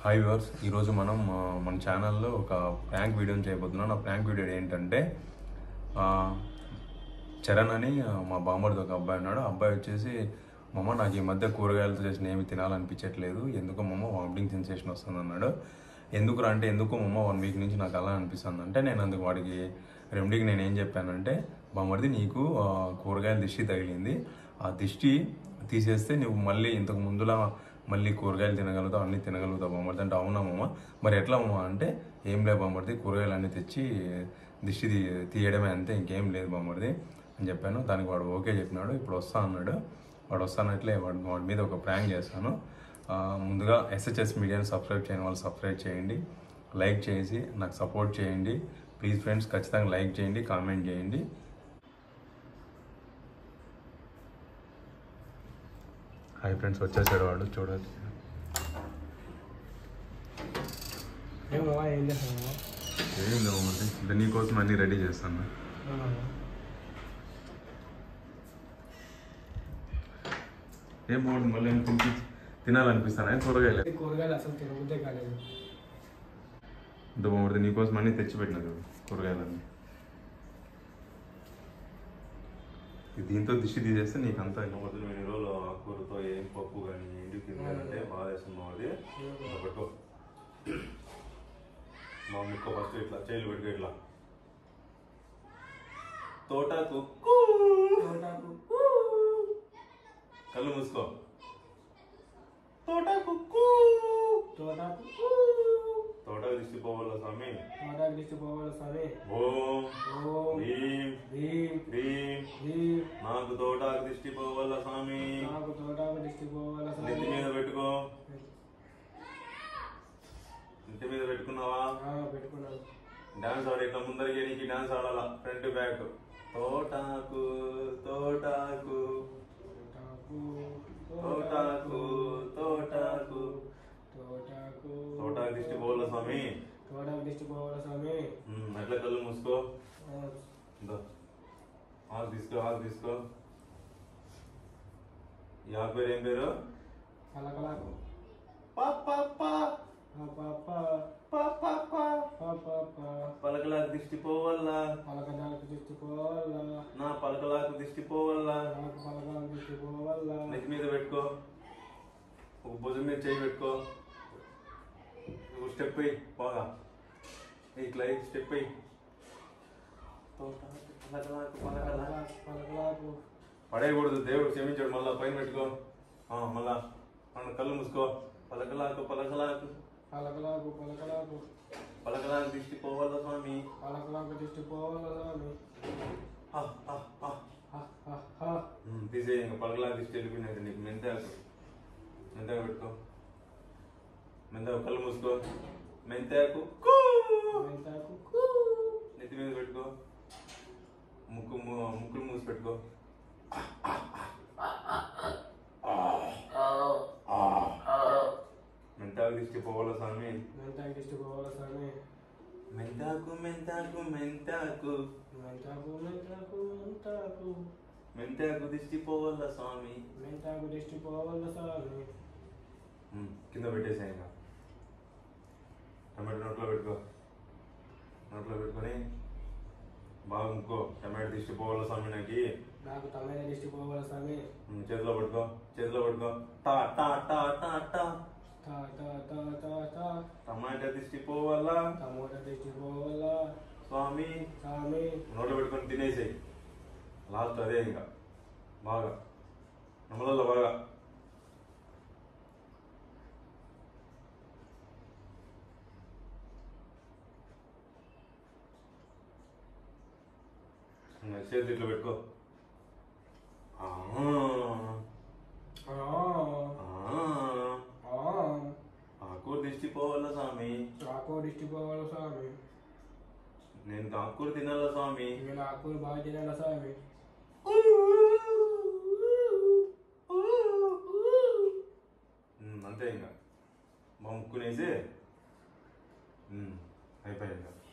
Hi viewers ఈరోజు మనం ఆ, మన ఛానల్లో ఒక ప్రాంక్ వీడియోని చేయబోతున్నాం ఆ ప్రాంక్ వీడియో ఏంటంటే ఆ, చరణ్ అని ఆ, మా బామ్మడిది ఒక అబ్బాయి ఉన్నాడు ఆ అబ్బాయి వచ్చేసి మమ్మ నాకు ఈ మధ్య కూరగాయలతో చేసిన ఏమి తినాలనిపించట్లేదు ఎందుకో మమ్మ వామిటింగ్ సెన్సేషన్ వస్తుంది అన్నాడు ఎందుకు అంటే ఎందుకో మమ్మ వన్ వీక్ నుంచి నాకు అలా అనిపిస్తుంది అంటే నేను అందుకు వాడికి రెమెడీకి నేను ఏం చెప్పానంటే బామ్మడిది నీకు ఆ, కూరగాయల దిష్టి తగిలింది ఆ దిష్టి తీసేస్తే నువ్వు మళ్ళీ ఇంతకు ముందులా మళ్ళీ కూరగాయలు తినగలుగుతావు అన్ని తినగలుగుతావు బామ్మడిది అంటే అవునా మామ మరి ఎట్లా మామ అంటే ఏం లేదు బామ్మడిది కూరగాయలు అన్ని తెచ్చి దిష్టి తీ తీయడమే అంతే ఇంకేం లేదు బామ్మడిది అని చెప్పాను దానికి వాడు ఓకే చెప్పినాడు ఇప్పుడు వస్తా అన్నాడు వాడు వస్తానట్లే వాడు వాడి మీద ఒక ప్రాంక్ చేస్తాను ఆ, ముందుగా ఎస్హెచ్ఎస్ మీడియాని సబ్స్క్రైబ్ చేయని వాళ్ళు సబ్స్క్రైబ్ చేయండి లైక్ చేసి నాకు సపోర్ట్ చేయండి ప్లీజ్ ఫ్రెండ్స్ ఖచ్చితంగా లైక్ చేయండి కామెంట్ చేయండి హాయ్ ఫ్రెండ్స్ వచ్చేసాడు వాడు చూడండి ఏమో ఏం చేస్తాను ఏం లేవు మరి అంటే నీకోసం అన్ని రెడీ చేస్తాను ఏం బాగుంటుంది మళ్ళీ ఏం తిని తినాలనిపిస్తాను ఏం కూరగాయలు కూరగాయలు అసలు తినబుద్దే కాలేదు ఇంత బాగుంటుంది నీకోసం అన్ని తెచ్చిపెట్టినా కదా కూరగాయలన్నీ ఇది దీంతో దిష్టి తీసేస్తే నీకు అంతా మొదలు ఎన్ని రోజులు ఆకుకూరతో ఏం పప్పు కానీ ఏంటి తిన్నారంటే బాగా వేస్తుంది అది పట్టుకో మా ముక్క ఫస్ట్ ఇట్లా చేతులు పెట్టుకో ఇట్లా తోటకు తోటాకు కళ్ళు మూసుకో తోటకు తోటాకు తోటకు దిష్టి పోవాల స్వామి తోటాకు దిష్టి పోవాలి సరే ఓం ఓం భీం భీం భీం భీం నాకు తోటకు దిష్టి పోవాల స్వామి నాకు తోటాకు దిష్టి పోవాలి నెత్తి సరే మీద పెట్టుకో నెత్తి మీద పెట్టుకున్నావా పెట్టుకున్నాను డాన్స్ ఆడే ఇట్లా ముందరికి నీకు డాన్స్ ఆడాల ఫ్రంట్ బ్యాక్ తోటాకు తోటాకు తోటాకు తోటాకు తోటాకు తోటాకు తోటాకు దిష్టి పోవాల స్వామి తోటాకు దిష్టి పోవాలి స్వామి ఉమ్, అట్లా కళ్ళు మూసుకో ఇందో. ఆకు తీసుకో ఆకు తీసుకో ఈ ఆకు పేరు ఏం పేరు పలకలాకు పా, పా, పా. పాప పా, పా, పా. పాప పలకలాకు దిష్టి పోవల్లా పలకదాకు దిష్టి పోవాలా నా పలకలాకు దిష్టి పోవల్లా నాకు పలకాలకు దిష్టి పోవాలా నెత్తి మీద పెట్టుకో ఒక భుజం మీద చేయి పెట్టుకో ఒక స్టెప్ అయ్యి బాగా ఇట్లా అయ్యి స్టెప్ అయ్యి పలకలాకు పలకలాకు పలకలాకు పడేయకూడదు దేవుడు క్షమించాడు మళ్ళా పైన పెట్టుకో ఆ, మళ్ళా మన కళ్ళు మూసుకో పలకలాకు పలకలాకు పలకలాకు పలకలాకు పలకలాకు దిష్టి పోవాలా స్వామి పలకలాకు దిష్టి పోవాలా స్వామి హ, హ, హ. హ, హ, హ. ఉమ్, తీసేయి ఇంకా పలకలాకు దిష్టి వెళ్ళిపోయినది నీకు మెంతాకు మెంతాకు పెట్టుకో మెంతాకు కళ్ళు మూసుకో మెంతాకు కూ. మెంతాకు నెత్తి మీద పెట్టుకో ముక్కు ము- ముక్కులు మూసి పెట్టుకో మెంతాకు దిష్టి పోవాలా స్వామి మెంతాకు దిష్టి పోవాలా స్వామి మెంతాకు మెంతాకు మెంతాకు మెంతాకు మెంతాకు మెంతాకు మెంతాకు దిష్టి పోవాలా స్వామి మెంతాకు దిష్టి పోవాలా స్వామి ఉమ్, కింద పెట్టేసాయి ఇంకా టమాటో నోట్లో పెట్టుకో నోట్లో పెట్టుకొని బాగా ముక్కో టమాటో దిష్టి పోవాలా స్వామి నాకు నాకు టమాటా దిష్టి పోవాలా స్వామి ఉమ్, చేతిలో పట్టుకో చేతిలో పట్టుకో టా టా టా టా టా తా తా తా తా తా టమాటా దిష్టి పోవాలా టమోటా దిష్టి పోవాలా స్వామి స్వామి నోట్లో పెట్టుకొని తినేసేయి లాస్ట్ అదే ఇంకా బాగా నమ్మలలో బాగా ఇంకా చేతులు ఇట్లా పెట్టుకో ఆ, ఆ, ఆ, ఆ. ఆకూర దిష్టి పోవాలా స్వామి నాకు దిష్టి పోవాలా స్వామి నేను ఆకూర తినాలా స్వామి నేను ఆకులు బాగా తినాలా స్వామి ఉమ్, అంతే ఇంకా మా ముక్కునేసి ఉమ్, అయిపోయింది ఇంకా